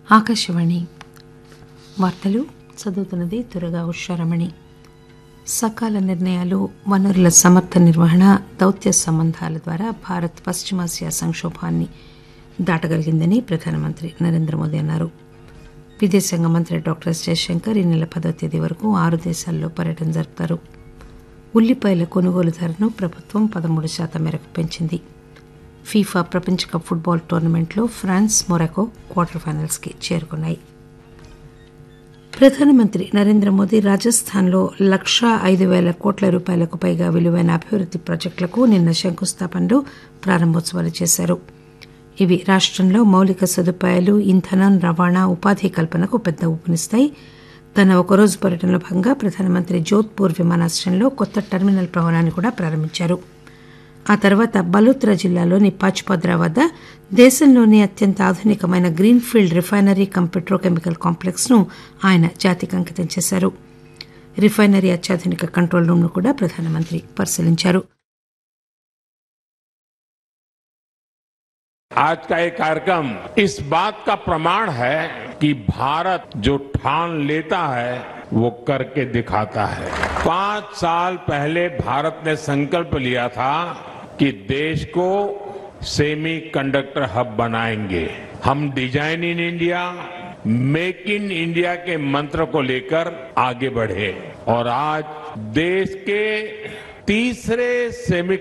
ఆకాశవాణి వార్తలు చదువుతున్నది తురగా ఉషారమణి సకాల నిర్ణయాలు వనరుల సమర్థ నిర్వహణ దౌత్య సంబంధాల ద్వారా భారత్ పశ్చిమాసియా సంక్షోభాన్ని దాటగలిగిందని ప్రధానమంత్రి నరేంద్ర మోదీ అన్నారు విదేశాంగ మంత్రి డాక్టర్ ఎస్ జయశంకర్ ఈ నెల పదో తేదీ వరకు ఆరు దేశాల్లో పర్యటన జరుపుతారు ఉల్లిపాయల కొనుగోలు ధరను ప్రభుత్వం పదమూడు శాతం మేరకు పెంచింది ఫీఫా ప్రపంచ కప్ ఫుట్బాల్ టోర్నమెంట్లో ఫ్రాన్స్ మొరాకో క్వార్టర్ ఫైనల్స్కి చేరుకున్నాయి ప్రధానమంత్రి నరేంద్ర మోదీ రాజస్థాన్లో లక్షా ఐదు పేల కోట్ల రూపాయలకు పైగా విలువైన అభివృద్ది ప్రాజెక్టులకు నిన్న శంకుస్థాపనలు ప్రారంభోత్సవాలు చేశారు ఇవి రాష్టంలో మౌలిక సదుపాయాలు ఇంధనం రవాణా ఉపాధి కల్పనకు పెద్ద ఊపునిస్తాయి తన ఒకరోజు పర్యటనలో భాగంగా ప్రధానమంత్రి జోధ్పూర్ విమానాశ్రయంలో కొత్త టెర్మినల్ భవనాన్ని కూడా ప్రారంభించారు ఆ తర్వాత బలోత్రా జిల్లాలోని పాచ్పద్రా వద్ద దేశంలోని అత్యంత ఆధునికమైన greenfield refinery cum petrochemical complex ను ఆయన జాతికి అంకితం చేశారు రిఫైనరీ అత్యాధునిక కంట్రోల్ రూమ్ ను కూడా ప్రధానమంత్రి పరిశీలించారు आज का ये कार्यक्रम इस बात का प्रमाण है कि भारत जो ठान लेता है वो करके दिखाता है पांच साल पहले भारत ने संकल्प लिया था कि देश को सेमी कंडक्टर हब बनाएंगे हम design in India make in India के मंत्र को लेकर आगे बढ़े और आज देश के तीसरे सेमी